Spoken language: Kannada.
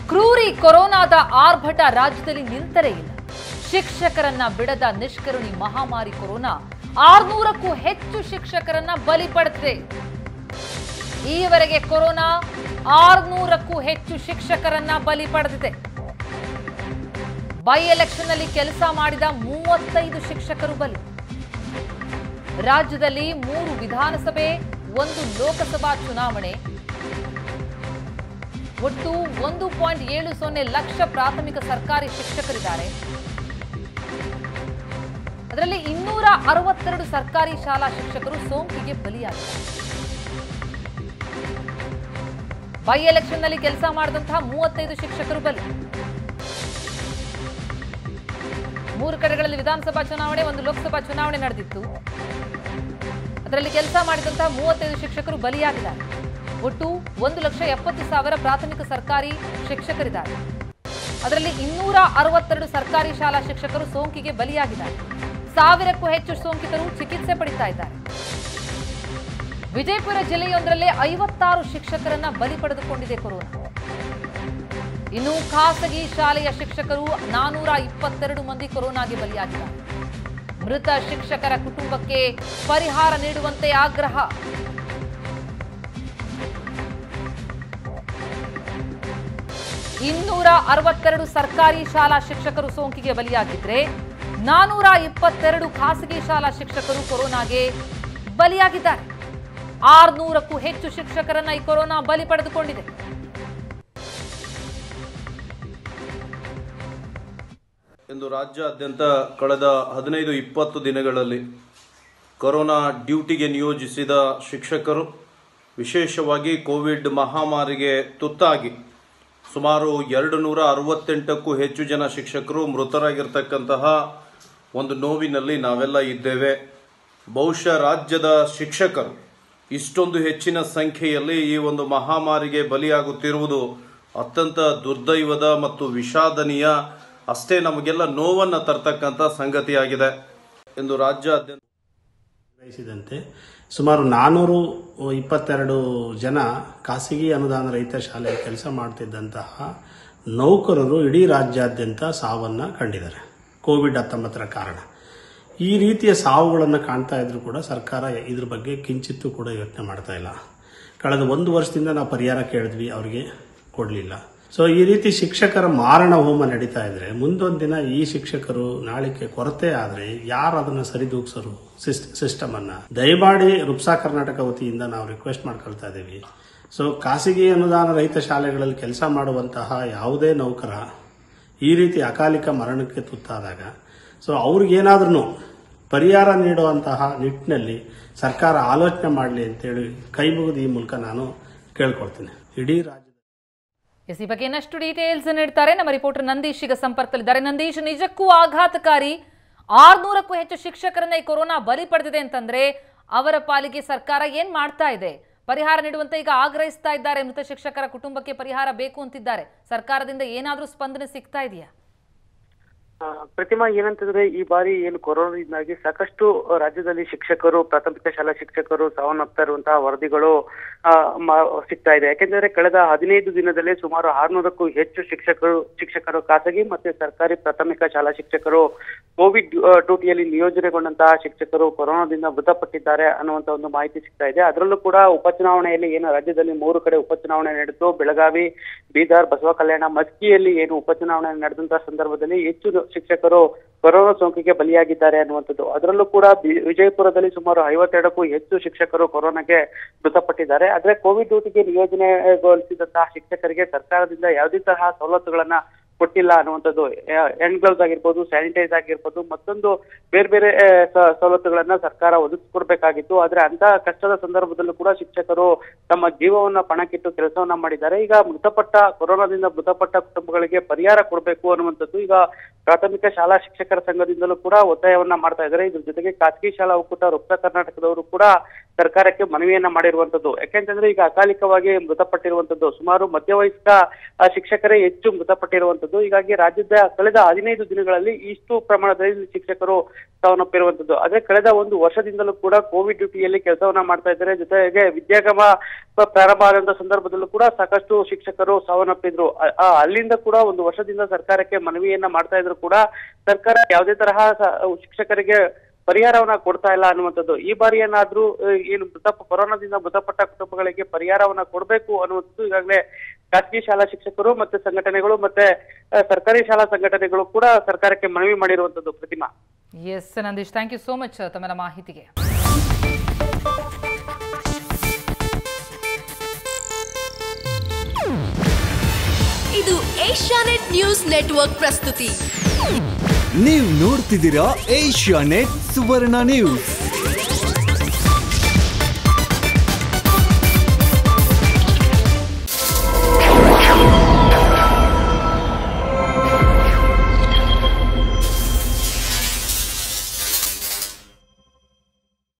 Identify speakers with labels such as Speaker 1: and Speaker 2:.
Speaker 1: ಕ್ರೂರಿ ಕೊರೋನಾದ ಆರ್ಭಟ ರಾಜ್ಯದಲ್ಲಿ ನಿಂತರೇ ಇಲ್ಲ ಶಿಕ್ಷಕರನ್ನ ಬಿಡದ ನಿಷ್ಕರುಣಿ ಮಹಾಮಾರಿ ಕೊರೋನಾ ಆರ್ನೂರಕ್ಕೂ ಹೆಚ್ಚು ಶಿಕ್ಷಕರನ್ನ ಬಲಿ ಪಡೆದಿದೆ ಈವರೆಗೆ ಕೊರೋನಾ ಆರ್ನೂರಕ್ಕೂ ಹೆಚ್ಚು ಶಿಕ್ಷಕರನ್ನ ಬಲಿ ಪಡೆದಿದೆ ಬೈ ಎಲೆಕ್ಷನ್ ನಲ್ಲಿ ಕೆಲಸ ಮಾಡಿದ ಮೂವತ್ತೈದು ಶಿಕ್ಷಕರು ಬಲಿ ರಾಜ್ಯದಲ್ಲಿ ಮೂರು ವಿಧಾನಸಭೆ ಒಂದು ಲೋಕಸಭಾ ಚುನಾವಣೆ ಒಟ್ಟು ಒಂದು ಪಾಯಿಂಟ್ ಏಳು ಸೊನ್ನೆ ಲಕ್ಷ ಪ್ರಾಥಮಿಕ ಸರ್ಕಾರಿ ಶಿಕ್ಷಕರಿದ್ದಾರೆ ಅದರಲ್ಲಿ ಇನ್ನೂರ ಅರವತ್ತೆರಡು ಸರ್ಕಾರಿ ಶಾಲಾ ಶಿಕ್ಷಕರು ಸೋಂಕಿಗೆ ಬಲಿಯಾಗಿದ್ದಾರೆ ಬೈ ಎಲೆಕ್ಷನ್ ನಲ್ಲಿ ಕೆಲಸ ಮಾಡಿದಂತಹ ಮೂವತ್ತೈದು ಶಿಕ್ಷಕರು ಬಲಿ ಮೂರು ಕಡೆಗಳಲ್ಲಿ ವಿಧಾನಸಭಾ ಚುನಾವಣೆ ಒಂದು ಲೋಕಸಭಾ ಚುನಾವಣೆ ನಡೆದಿತ್ತು ಅದರಲ್ಲಿ ಕೆಲಸ ಮಾಡಿದಂತಹ ಮೂವತ್ತೈದು ಶಿಕ್ಷಕರು ಬಲಿಯಾಗಿದ್ದಾರೆ ಒಟ್ಟು ಒಂದು ಲಕ್ಷ ಎಪ್ಪತ್ತು ಸಾವಿರ ಪ್ರಾಥಮಿಕ ಸರ್ಕಾರಿ ಶಿಕ್ಷಕರಿದ್ದಾರೆ ಅದರಲ್ಲಿ ಇನ್ನೂರ ಅರವತ್ತೆರಡು ಸರ್ಕಾರಿ ಶಾಲಾ ಶಿಕ್ಷಕರು ಸೋಂಕಿಗೆ ಬಲಿಯಾಗಿದ್ದಾರೆ ಸಾವಿರಕ್ಕೂ ಹೆಚ್ಚು ಸೋಂಕಿತರು ಚಿಕಿತ್ಸೆ ಪಡಿತಾ ಇದ್ದಾರೆ ವಿಜಯಪುರ ಜಿಲ್ಲೆಯೊಂದರಲ್ಲೇ ಐವತ್ತಾರು ಶಿಕ್ಷಕರನ್ನ ಬಲಿ ಪಡೆದುಕೊಂಡಿದೆ ಕೊರೋನಾ ಇನ್ನು ಖಾಸಗಿ ಶಾಲೆಯ ಶಿಕ್ಷಕರು ನಾನೂರ ಇಪ್ಪತ್ತೆರಡು ಮಂದಿ ಕೊರೋನಾಗೆ ಬಲಿಯಾಗಿದ್ದಾರೆ ಮೃತ ಶಿಕ್ಷಕರ ಕುಟುಂಬಕ್ಕೆ ಪರಿಹಾರ ನೀಡುವಂತೆ ಆಗ್ರಹ ಇನ್ನೂರ ಅರವತ್ತೆರಡು ಸರ್ಕಾರಿ ಶಾಲಾ ಶಿಕ್ಷಕರು ಸೋಂಕಿಗೆ ಬಲಿಯಾಗಿದ್ರೆ ನಾನೂರ ಇಪ್ಪತ್ತೆರಡು ಖಾಸಗಿ ಶಾಲಾ ಶಿಕ್ಷಕರು ಕೊರೋನಾಗೆ ಬಲಿಯಾಗಿದ್ದಾರೆ ಆರ್ನೂರಕ್ಕೂ ಹೆಚ್ಚು ಶಿಕ್ಷಕರನ್ನ ಈ ಕೊರೋನಾ ಬಲಿ ಪಡೆದುಕೊಂಡಿದೆ
Speaker 2: ಇಂದು ರಾಜ್ಯಾದ್ಯಂತ ಕಳೆದ ಹದಿನೈದು ಇಪ್ಪತ್ತು ದಿನಗಳಲ್ಲಿ ಕೊರೋನಾ ಡ್ಯೂಟಿಗೆ ನಿಯೋಜಿಸಿದ ಶಿಕ್ಷಕರು ವಿಶೇಷವಾಗಿ ಕೋವಿಡ್ ಮಹಾಮಾರಿಗೆ ತುತ್ತಾಗಿ ಸುಮಾರು ಎರಡು ನೂರ ಅರವತ್ತೆಂಟಕ್ಕೂ ಹೆಚ್ಚು ಜನ ಶಿಕ್ಷಕರು ಮೃತರಾಗಿರ್ತಕ್ಕಂತಹ ಒಂದು ನೋವಿನಲ್ಲಿ ನಾವೆಲ್ಲ ಇದ್ದೇವೆ ಬಹುಶಃ ರಾಜ್ಯದ ಶಿಕ್ಷಕರು ಇಷ್ಟೊಂದು ಹೆಚ್ಚಿನ ಸಂಖ್ಯೆಯಲ್ಲಿ ಈ ಒಂದು ಮಹಾಮಾರಿಗೆ ಬಲಿಯಾಗುತ್ತಿರುವುದು ಅತ್ಯಂತ ದುರ್ದೈವದ ಮತ್ತು ವಿಷಾದನೀಯ ಅಷ್ಟೇ ನಮಗೆಲ್ಲ ನೋವನ್ನು ತರ್ತಕ್ಕಂಥ ಸಂಗತಿಯಾಗಿದೆ ಎಂದು ರಾಜ್ಯಾದ್ಯಂತ
Speaker 3: ನಿರ್ವಹಿಸಿದಂತೆ ಸುಮಾರು ನಾನ್ನೂರು ಇಪ್ಪತ್ತೆರಡು ಜನ ಖಾಸಗಿ ಅನುದಾನ ರಹಿತ ಶಾಲೆಯಲ್ಲಿ ಕೆಲಸ ಮಾಡ್ತಿದ್ದಂತಹ ನೌಕರರು ಇಡೀ ರಾಜ್ಯಾದ್ಯಂತ ಸಾವನ್ನು ಕಂಡಿದ್ದಾರೆ ಕೋವಿಡ್ ಹತ್ತೊಂಬತ್ತರ ಕಾರಣ ಈ ರೀತಿಯ ಸಾವುಗಳನ್ನು ಕಾಣ್ತಾ ಇದ್ರು ಕೂಡ ಸರ್ಕಾರ ಇದ್ರ ಬಗ್ಗೆ ಕಿಂಚಿತ್ತೂ ಕೂಡ ಯೋಚನೆ ಮಾಡ್ತಾ ಇಲ್ಲ ಕಳೆದ ಒಂದು ವರ್ಷದಿಂದ ನಾವು ಪರಿಹಾರ ಕೇಳಿದ್ವಿ ಅವರಿಗೆ ಕೊಡಲಿಲ್ಲ ಸೊ ಈ ರೀತಿ ಶಿಕ್ಷಕರ ಮಾರಣ ಹೋಮ ನಡೀತಾ ಇದ್ರೆ ಮುಂದೊಂದು ದಿನ ಈ ಶಿಕ್ಷಕರು ನಾಳಿಕೆ ಕೊರತೆ ಆದ್ರೆ ಯಾರು ಅದನ್ನ ಸರಿದೂಗ್ಸರು ಸಿಸ್ಟಮ್ ಅನ್ನ ದಯಮಾಡಿ ರುಪ್ಸಾ ಕರ್ನಾಟಕ ವತಿಯಿಂದ ನಾವು ರಿಕ್ವೆಸ್ಟ್ ಮಾಡ್ಕೊಳ್ತಾ ಇದ್ದೀವಿ ಸೊ ಖಾಸಗಿ ಅನುದಾನ ರಹಿತ ಶಾಲೆಗಳಲ್ಲಿ ಕೆಲಸ ಮಾಡುವಂತಹ ಯಾವುದೇ ನೌಕರ ಈ ರೀತಿ ಅಕಾಲಿಕ ಮರಣಕ್ಕೆ ತುತ್ತಾದಾಗ ಸೊ ಅವ್ರಿಗೇನಾದ್ರೂ ಪರಿಹಾರ ನೀಡುವಂತಹ ನಿಟ್ಟಿನಲ್ಲಿ ಸರ್ಕಾರ ಆಲೋಚನೆ ಮಾಡಲಿ ಅಂತೇಳಿ ಕೈ ಮುಗಿದು ಈ ಮೂಲಕ ನಾನು ಕೇಳ್ಕೊಳ್ತೀನಿ ಇಡೀ ರಾಜ್ಯ
Speaker 1: ಎಸ್ ಈ ಬಗ್ಗೆ ಇನ್ನಷ್ಟು ಡೀಟೇಲ್ಸ್ ನೀಡ್ತಾರೆ ನಮ್ಮ ರಿಪೋರ್ಟರ್ ನಂದೀಶ್ ಈಗ ಸಂಪರ್ಕದಲ್ಲಿದ್ದಾರೆ ನಂದೀಶ್ ನಿಜಕ್ಕೂ ಆಘಾತಕಾರಿ ಆರ್ನೂರಕ್ಕೂ ಹೆಚ್ಚು ಶಿಕ್ಷಕರನ್ನ ಈ ಕೊರೋನಾ ಬಲಿ ಪಡೆದಿದೆ ಅಂತಂದ್ರೆ ಅವರ ಪಾಲಿಗೆ ಸರ್ಕಾರ ಏನ್ ಮಾಡ್ತಾ ಇದೆ ಪರಿಹಾರ ನೀಡುವಂತೆ ಈಗ ಆಗ್ರಹಿಸ್ತಾ ಇದ್ದಾರೆ ಮೃತ ಶಿಕ್ಷಕರ ಕುಟುಂಬಕ್ಕೆ ಪರಿಹಾರ ಬೇಕು ಅಂತಿದ್ದಾರೆ ಸರ್ಕಾರದಿಂದ ಏನಾದ್ರೂ ಸ್ಪಂದನೆ ಸಿಗ್ತಾ ಇದೆಯಾ
Speaker 4: ಆ, ಪ್ರತಿಮಾ ಏನಂತಂದ್ರೆ ಈ ಬಾರಿ ಏನು ಕೊರೋನಾದಿಂದಾಗಿ ಸಾಕಷ್ಟು ರಾಜ್ಯದಲ್ಲಿ ಶಿಕ್ಷಕರು ಪ್ರಾಥಮಿಕ ಶಾಲಾ ಶಿಕ್ಷಕರು ಸಾವನ್ನಪ್ತಾ ಇರುವಂತಹ ವರದಿಗಳು ಆ, ಮ- ಸಿಗ್ತಾ ಇದೆ ಯಾಕೆಂದ್ರೆ ಕಳೆದ ಹದಿನೈದು ದಿನದಲ್ಲೇ ಸುಮಾರು ಆರ್ನೂರಕ್ಕೂ ಹೆಚ್ಚು ಶಿಕ್ಷಕರು ಶಿಕ್ಷಕರು ಖಾಸಗಿ ಮತ್ತೆ ಸರ್ಕಾರಿ ಪ್ರಾಥಮಿಕ ಶಾಲಾ ಶಿಕ್ಷಕರು ಕೋವಿಡ್ ಆ, ಡ್ಯೂಟಿಯಲ್ಲಿ ನಿಯೋಜನೆಗೊಂಡಂತಹ ಶಿಕ್ಷಕರು ಕೊರೋನಾದಿಂದ ಮೃತಪಟ್ಟಿದ್ದಾರೆ ಅನ್ನುವಂತ ಒಂದು ಮಾಹಿತಿ ಸಿಗ್ತಾ ಇದೆ ಅದರಲ್ಲೂ ಕೂಡ ಉಪಚುನಾವಣೆಯಲ್ಲಿ ಏನು ರಾಜ್ಯದಲ್ಲಿ ಮೂರು ಕಡೆ ಉಪಚುನಾವಣೆ ನಡೆದು ಬೆಳಗಾವಿ ಬೀದರ್ ಬಸವ ಕಲ್ಯಾಣ ಮಸ್ಕಿಯಲ್ಲಿ ಏನು ಉಪಚುನಾವಣೆ ನಡೆದಂತಹ ಸಂದರ್ಭದಲ್ಲಿ ಹೆಚ್ಚು ಶಿಕ್ಷಕರು ಕೊರೋನಾ ಸೋಂಕಿಗೆ ಬಲಿಯಾಗಿದ್ದಾರೆ ಅನ್ನುವಂಥದ್ದು ಅದರಲ್ಲೂ ಕೂಡ ಬಿ- ವಿಜಯಪುರದಲ್ಲಿ ಸುಮಾರು ಐವತ್ತೆರಡಕ್ಕೂ ಹೆಚ್ಚು ಶಿಕ್ಷಕರು ಕೊರೋನಾಗೆ ಮೃತಪಟ್ಟಿದ್ದಾರೆ ಆದ್ರೆ ಕೋವಿಡ್ ಡ್ಯೂಟಿಗೆ ನಿಯೋಜನೆಗೊಳಿಸಿದಂತಹ ಶಿಕ್ಷಕರಿಗೆ ಸರ್ಕಾರದಿಂದ ಯಾವುದೇ ತರಹ ಸವಲತ್ತುಗಳನ್ನ ಕೊಟ್ಟಿಲ್ಲ ಅನ್ನುವಂಥದ್ದು ಹ್ಯಾಂಡ್ ಗ್ಲೌಸ್ ಆಗಿರ್ಬೋದು ಸ್ಯಾನಿಟೈಸ್ ಆಗಿರ್ಬೋದು ಮತ್ತೊಂದು ಬೇರೆ ಬೇರೆ ಆ, ಸ- ಸವಲತ್ತುಗಳನ್ನ ಸರ್ಕಾರ ಒದಗಿಸ್ಕೊಡ್ಬೇಕಾಗಿತ್ತು ಆದ್ರೆ ಅಂತ ಕಷ್ಟದ ಸಂದರ್ಭದಲ್ಲೂ ಕೂಡ ಶಿಕ್ಷಕರು ತಮ್ಮ ಜೀವವನ್ನ ಪಣಕ್ಕಿಟ್ಟು ಕೆಲಸವನ್ನ ಮಾಡಿದ್ದಾರೆ ಈಗ ಮೃತಪಟ್ಟ ಕೊರೋನಾದಿಂದ ಮೃತಪಟ್ಟ ಕುಟುಂಬಗಳಿಗೆ ಪರಿಹಾರ ಕೊಡಬೇಕು ಅನ್ನುವಂಥದ್ದು ಈಗ ಪ್ರಾಥಮಿಕ ಶಾಲಾ ಶಿಕ್ಷಕರ ಸಂಘದಿಂದಲೂ ಕೂಡ ಒತ್ತಾಯವನ್ನ ಮಾಡ್ತಾ ಇದ್ದಾರೆ ಇದ್ರ ಜೊತೆಗೆ ಖಾಸಗಿ ಶಾಲಾ ಒಕ್ಕೂಟ ರುಪ್ತ ಕರ್ನಾಟಕದವರು ಕೂಡ ಸರ್ಕಾರಕ್ಕೆ ಮನವಿಯನ್ನ ಮಾಡಿರುವಂತದ್ದು ಯಾಕೆಂತಂದ್ರೆ ಈಗ ಅಕಾಲಿಕವಾಗಿ ಮೃತಪಟ್ಟಿರುವಂತದ್ದು ಸುಮಾರು ಮಧ್ಯವಯಸ್ಕ ಆ, ಶಿಕ್ಷಕರೇ ಹೆಚ್ಚು ಮೃತಪಟ್ಟಿರುವಂತದ್ದು ಹೀಗಾಗಿ ರಾಜ್ಯದ ಕಳೆದ ಹದಿನೈದು ದಿನಗಳಲ್ಲಿ ಇಷ್ಟು ಪ್ರಮಾಣದಲ್ಲಿ ಶಿಕ್ಷಕರು ಸಾವನ್ನಪ್ಪಿರುವಂತದ್ದು ಅದೇ ಕಳೆದ ಒಂದು ವರ್ಷದಿಂದಲೂ ಕೂಡ ಕೋವಿಡ್ ಡ್ಯೂಟಿಯಲ್ಲಿ ಕೆಲಸವನ್ನ ಮಾಡ್ತಾ ಇದ್ದಾರೆ ಜೊತೆಗೆ ವಿದ್ಯಾಗಮ ಪ- ಪ್ರಾರಂಭ ಆದಂತ ಸಂದರ್ಭದಲ್ಲೂ ಕೂಡ ಸಾಕಷ್ಟು ಶಿಕ್ಷಕರು ಸಾವನ್ನಪ್ಪಿದ್ರು ಅ- ಆ, ಅಲ್ಲಿಂದ ಕೂಡ ಒಂದು ವರ್ಷದಿಂದ ಸರ್ಕಾರಕ್ಕೆ ಮನವಿಯನ್ನ ಮಾಡ್ತಾ ಇದ್ರು ಕೂಡ ಸರ್ಕಾರ ಯಾವುದೇ ತರಹ ಸ- ಶಿಕ್ಷಕರಿಗೆ ಪರಿಹಾರವನ್ನ ಕೊಡ್ತಾ ಇಲ್ಲ ಅನ್ನುವಂಥದ್ದು ಈ ಬಾರಿ ಏನಾದ್ರೂ ಆ, ಏನು ಮೃತ ಕೊರೋನಾದಿಂದ ಮೃತಪಟ್ಟ ಕುಟುಂಬಗಳಿಗೆ ಪರಿಹಾರವನ್ನ ಕೊಡಬೇಕು ಅನ್ನುವಂಥದ್ದು ಈಗಾಗಲೇ ಖಾಸಗಿ ಶಾಲಾ ಶಿಕ್ಷಕರು ಮತ್ತೆ ಸಂಘಟನೆಗಳು ಮತ್ತೆ ಆ, ಸರ್ಕಾರಿ ಶಾಲಾ ಸಂಘಟನೆಗಳು ಕೂಡ ಸರ್ಕಾರಕ್ಕೆ ಮನವಿ ಮಾಡಿರುವಂತದ್ದು Pratima
Speaker 1: S Nandeesh thank you so much ತಮ್ಮ ಮಾಹಿತಿಗೆ
Speaker 5: ಇದು ಏಷ್ಯಾನೆಟ್ ನ್ಯೂಸ್ ನೆಟ್ವರ್ಕ್ ಪ್ರಸ್ತುತಿ
Speaker 6: ನೀವು ನೋಡ್ತಿದ್ದೀರಾ ಏಷ್ಯಾ ನೆಟ್ ಸುವರ್ಣ ನ್ಯೂಸ್